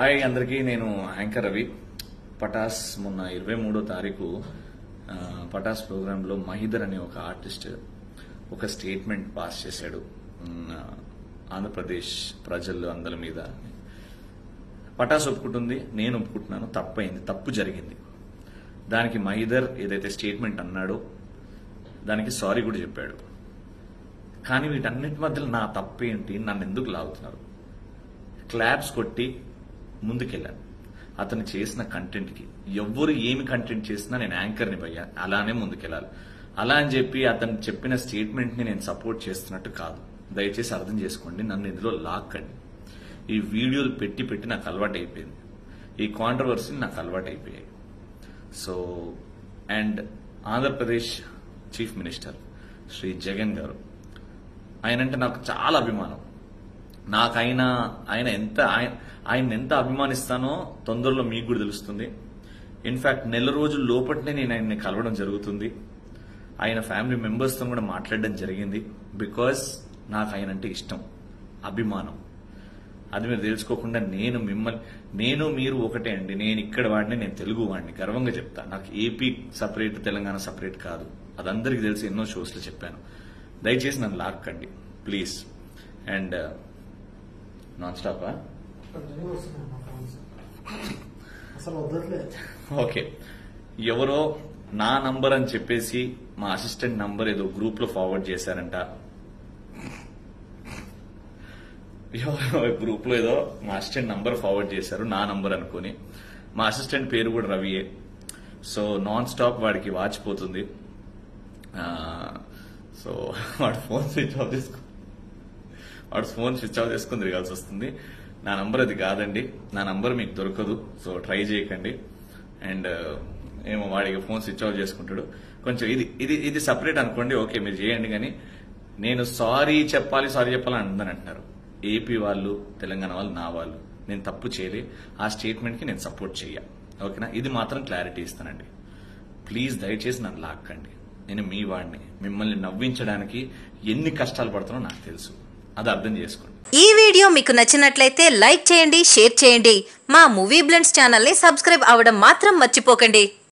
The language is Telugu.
హాయ్ అందరికీ నేను యాంకర్ రవి పటాస్ మొన్న ఇరవై మూడో తారీఖు ఆ, పటాస్ ప్రోగ్రాంలో మహిదర్ అనే ఒక ఆర్టిస్ట్ ఒక స్టేట్మెంట్ పాస్ చేశాడు ఉమ్, ఆంధ్రప్రదేశ్ ప్రజలు అందరి మీద పటాస్ ఒప్పుకుంటుంది నేను ఒప్పుకుంటున్నాను తప్పైంది తప్పు జరిగింది దానికి మహిదర్ ఏదైతే స్టేట్మెంట్ అన్నాడో దానికి సారీ కూడా చెప్పాడు కానీ వీటన్నిటి మధ్యలో నా తప్పేంటి నన్ను ఎందుకు లాగుతున్నారు క్లాప్స్ కొట్టి ముందుకెళ్ళాను అతను చేసిన కంటెంట్కి ఎవ్వరు ఏమి కంటెంట్ చేసినా నేను యాంకర్ని పోయా అలానే ముందుకెళ్ళాలి అలా అని చెప్పి అతను చెప్పిన స్టేట్మెంట్ని నేను సపోర్ట్ చేస్తున్నట్టు కాదు దయచేసి అర్థం చేసుకోండి నన్ను ఇందులో లాక్కండి ఈ వీడియోలు పెట్టి పెట్టి నాకు అలవాటు అయిపోయింది ఈ కాంట్రవర్సీ నాకు అలవాటు అయిపోయాయి so and Andhra Pradesh chief minister Shri Jagan garu ఆయనంటే నాకు చాలా అభిమానం నాకు ఆయన ఆయన ఎంత ఆయన ఆయన ఎంత అభిమానిస్తానో తొందరలో మీకు కూడా తెలుస్తుంది ఇన్ఫాక్ట్ నెల రోజుల లోపట్నే నేను ఆయన్ని కలవడం జరుగుతుంది ఆయన ఫ్యామిలీ మెంబర్స్తో కూడా మాట్లాడడం జరిగింది బికాస్ నాకు ఆయన అంటే ఇష్టం అభిమానం అది మీరు తెలుసుకోకుండా నేను మిమ్మల్ని నేను మీరు ఒకటే అండి నేను ఇక్కడ వాడిని నేను తెలుగు వాడిని గర్వంగా చెప్తా నాకు ఏపీ సపరేట్ తెలంగాణ సపరేట్ కాదు అది అందరికీ తెలిసి ఎన్నో షోస్లో చెప్పాను దయచేసి నన్ను లాక్కండి ప్లీజ్ అండ్ నాన్ స్టాపా కంటిన్యూ వస్తున్నాయి మా ఫోన్స్ అసలు వద్దట్లే ఓకే ఎవరో నా నంబర్ అని చెప్పేసి మా అసిస్టెంట్ నంబర్ ఏదో గ్రూప్ లో ఫార్వర్డ్ చేశారంట గ్రూప్ లో ఏదో మా అసిస్టెంట్ నంబర్ ఫార్వర్డ్ చేశారు నా నంబర్ అనుకుని మా అసిస్టెంట్ పేరు కూడా రవియే సో నాన్ స్టాప్ వాడికి వాచిపోతుంది ఆ, సో వాడు ఫోన్ స్విచ్ ఆఫ్ చేసుకో వాడు ఫోన్ స్విచ్ ఆఫ్ చేసుకుని తిరగాల్సి వస్తుంది నా నంబర్ అది కాదండి నా నంబర్ మీకు దొరకదు సో ట్రై చేయకండి అండ్ ఏమో వాడికి ఫోన్ స్విచ్ ఆఫ్ చేసుకుంటాడు కొంచెం ఇది ఇది ఇది సపరేట్ అనుకోండి ఓకే మీరు చేయండి కానీ నేను సారీ చెప్పాలి సారీ చెప్పాలని అందరూ అంటున్నారు ఏపీ వాళ్ళు తెలంగాణ వాళ్ళు నా వాళ్ళు నేను తప్పు చేయలే ఆ స్టేట్మెంట్ కి నేను సపోర్ట్ చెయ్య ఓకేనా ఇది మాత్రం క్లారిటీ ఇస్తానండి ప్లీజ్ దయచేసి నన్ను లాక్కండి నేను మీ వాడిని మిమ్మల్ని నవ్వించడానికి ఎన్ని కష్టాలు పడుతున్నో నాకు తెలుసు అది అర్థం చేసుకోండి ఈ వీడియో మీకు నచ్చినట్లయితే లైక్ చేయండి షేర్ చేయండి మా మూవీ బ్లెండ్స్ ఛానల్ని సబ్స్క్రైబ్ అవ్వడం మాత్రం మర్చిపోకండి